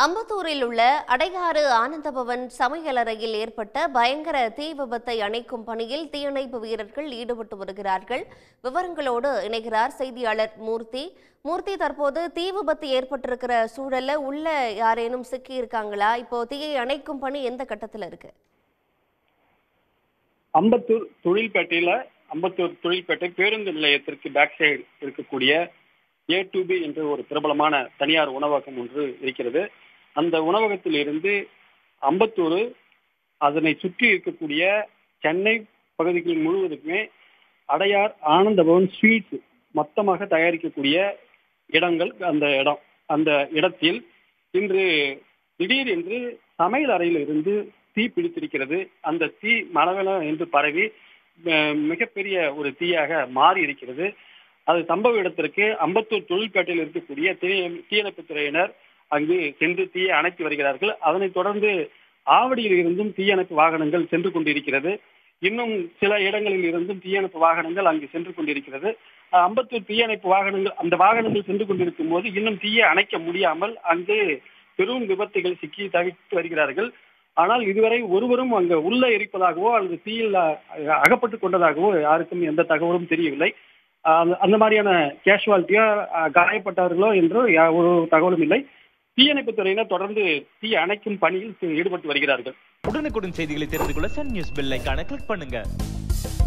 அம்பத்தூரில் உள்ள அடையாறு ஆனந்தபவன் சமையலறையில் ஏற்பட்ட பயங்கர தீ விபத்தை அணைக்கும் பணியில் தீயணைப்பு வீரர்கள் ஈடுபட்டு வருகிறார்கள் விவரங்களோடு இணைகிறார் செய்தியாளர் மூர்த்தி மூர்த்தி தற்போது தீ விபத்து ஏற்பட்டிருக்கிற சூழல்ல உள்ள யாரேனும் சிக்கி இருக்காங்களா இப்போ தீயை அணைக்கும் பணி எந்த கட்டத்துல இருக்கு அம்பத்தூர் தொழில்பேட்டையில அம்பத்தூர் தொழில்பேட்டை பேருந்து நிலையத்திற்கு பேக் சைடு இருக்கக்கூடிய ஏ டு பி என்ற ஒரு பிரபலமான தனியார் உணவகம் ஒன்று இருக்கிறது அந்த உணவகத்தில் இருந்து அம்பத்தூர் அதனை சுற்றி இருக்கக்கூடிய சென்னை பகுதிகள் முழுவதுக்குமே அடையார் ஆனந்தபவன் ஸ்வீட்ஸ் மொத்தமாக தயாரிக்கக்கூடிய இடங்கள் அந்த இடம் அந்த இடத்தில் இன்று திடீர் என்று சமையல் அறையில் இருந்து தீ பிடித்திருக்கிறது அந்த தீ மளவென என்று பரவி அஹ், மிகப்பெரிய ஒரு தீயாக மாறி இருக்கிறது அது சம்பவ இடத்திற்கு அம்பத்தூர் தொழில்பேட்டையில் இருக்கக்கூடிய தீ- தீயணைப்புத் துறையினர் அங்கு சென்று தீயை அணைத்து வருகிறார்கள் அதனைத் தொடர்ந்து ஆவடியில் இருந்தும் தீயணைப்பு வாகனங்கள் சென்று கொண்டிருக்கிறது இன்னும் சில இடங்களில் இருந்தும் தீயணைப்பு வாகனங்கள் அங்கு சென்று கொண்டிருக்கிறது அஹ், அம்பத்தூர் தீயணைப்பு வாகனங்கள் அந்த வாகனங்கள் சென்று கொண்டிருக்கும் போது இன்னும் தீயை அணைக்க முடியாமல் அங்கு பெரும் விபத்துகள் சிக்கி தவித்து வருகிறார்கள் ஆனால் இதுவரை ஒருவரும் அங்கு உள்ள இருப்பதாகவோ அல்லது தீயில் அஹ், அகப்பட்டுக் கொண்டதாகவோ யாருக்கும் எந்த தகவலும் தெரியவில்லை அஹ், அந்த- அந்த மாதிரியான கேஷுவாலிட்டியோ காயப்பட்டவர்களோ என்றோ யா- ஒரு தகவலும் இல்லை தீயணைப்புத் துறையினர் தொடர்ந்து தீ அணைக்கும் பணியில் ஈடுபட்டு வருகிறார்கள் உடனுக்குடன் செய்திகளை தெரிந்து கொள்ள சன் நியூஸ் பெல் ஐகானை கிளிக் பண்ணுங்க